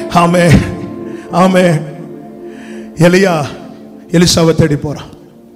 ஆமே ஆமே எலியா எலிசாவை தேடி போறான்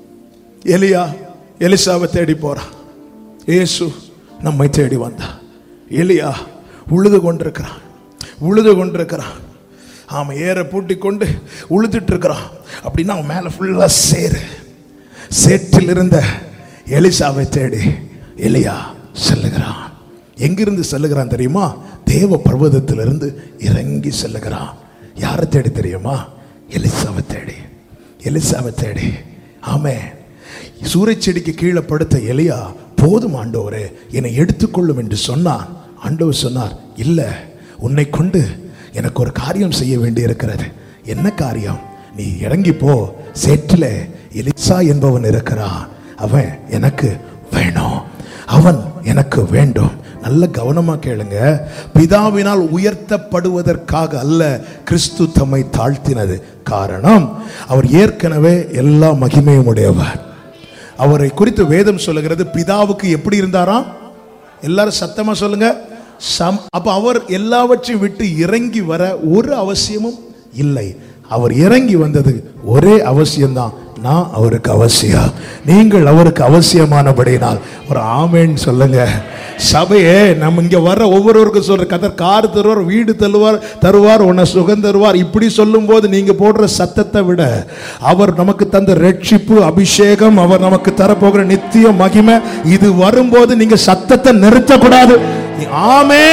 எலியா எலிசாவை தேடி போறான் இயேசு நம்மை தேடி வந்தா எலியா உழுது கொண்டிருக்கிறான் உழுது கொண்டிருக்கிறான் அவன் ஏற பூட்டி கொண்டு உழுதுட்டு இருக்கிறான் அப்படின்னா அவன் மேலே ஃபுல்லாக சேரு சேற்றில் இருந்த எலிசாவை தேடி எலியா செல்லுகிறான் எங்கிருந்து செல்லுகிறான் தெரியுமா தேவ பர்வதத்திலிருந்து இறங்கி செல்லுகிறான் யாரை தேடி தெரியுமா எலிசாவை தேடி எலிசாவை தேடி ஆமே சூறைச்செடிக்கு கீழே படுத்த எலியா போதும் ஆண்டவரே என்னை எடுத்துக்கொள்ளும் என்று சொன்னான் ஆண்டவர் சொன்னார் இல்லை உன்னை கொண்டு எனக்கு ஒரு காரியம் செய்ய வேண்டியிருக்கிறது என்ன காரியம் நீ இறங்கி போ சேற்றிலே எலிசா என்பவன் இருக்கிறான் அவன் எனக்கு வேணும் அவன் எனக்கு வேண்டும் நல்ல கவனமா கேளுங்க பிதாவினால் உயர்த்தப்படுவதற்காக அல்ல கிறிஸ்து தம்மை தாழ்த்தினது காரணம் அவர் ஏற்கனவே எல்லா மகிமையும் உடையவர் அவரை குறித்து வேதம் சொல்லுகிறது பிதாவுக்கு எப்படி இருந்தாராம் எல்லாரும் சத்தமா சொல்லுங்க சம் அப்ப அவர் எல்லாவற்றையும் விட்டு இறங்கி வர ஒரு அவசியமும் இல்லை அவர் இறங்கி வந்தது ஒரே அவசியம்தான் நான் அவருக்கு அவசியம் நீங்கள் அவருக்கு அவசியமானபடினால் ஒரு ஆமேன்னு சொல்லுங்க சபையே நம்ம இங்க வர்ற ஒவ்வொருவருக்கும் சொல்ற கதர் கார் தருவார் வீடு தருவார் தருவார் உன்னை சுகம் தருவார் இப்படி சொல்லும்போது நீங்க போடுற சத்தத்தை விட அவர் நமக்கு தந்த ரட்சிப்பு அபிஷேகம் அவர் நமக்கு தரப்போகிற நித்திய மகிமை இது வரும்போது நீங்க சத்தத்தை நிறுத்தக்கூடாது ஆமே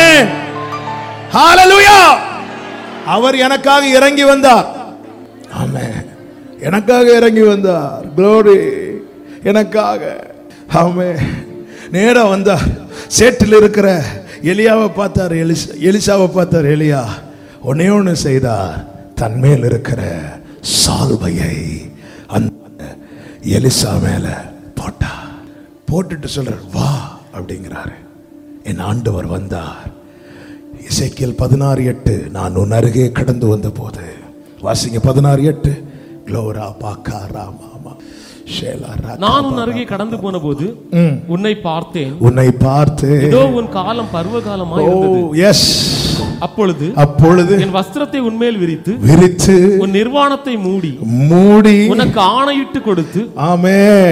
ஹalleluya அவர் எனக்காக இறங்கி வந்தார் ஆமே எனக்காக இறங்கி வந்தார் glory எனக்காக ஆமே நேரா வந்தார் சேற்றில் இருக்கிற எலியாவை பார்த்தார் எலிசா எலிசாவை பார்த்தார் எலியா ஒன்னே ஒன்று செய்தார் தன்மேல் இருக்கிற சால்வையை அந்த எலிசா மேல போட்டார் போட்டுட்டு சொல்றார் வா அப்படிங்கிறாரு என் ஆண்டவர் வந்தார் இசைக்கியல் பதினாறு எட்டு நான் உன் அருகே கடந்து வந்த போது வாசிங்க பதினாறு எட்டு க்ளோரா பாக்கா ராமா ஷேலா ரா நான் உன் அருகே கடந்து போன போது உன்னை பார்த்தேன் உன்னை பார்த்து இதோ உன் காலம் பருவ காலமாய் ஓ இருந்தது எஸ் அப்பொழுது அப்பொழுது என் வஸ்திரத்தை உன்மேல் விரித்து விரித்து உன் நிர்வாணத்தை மூடி மூடி உனக்கு ஆணையிட்டு கொடுத்து ஆமே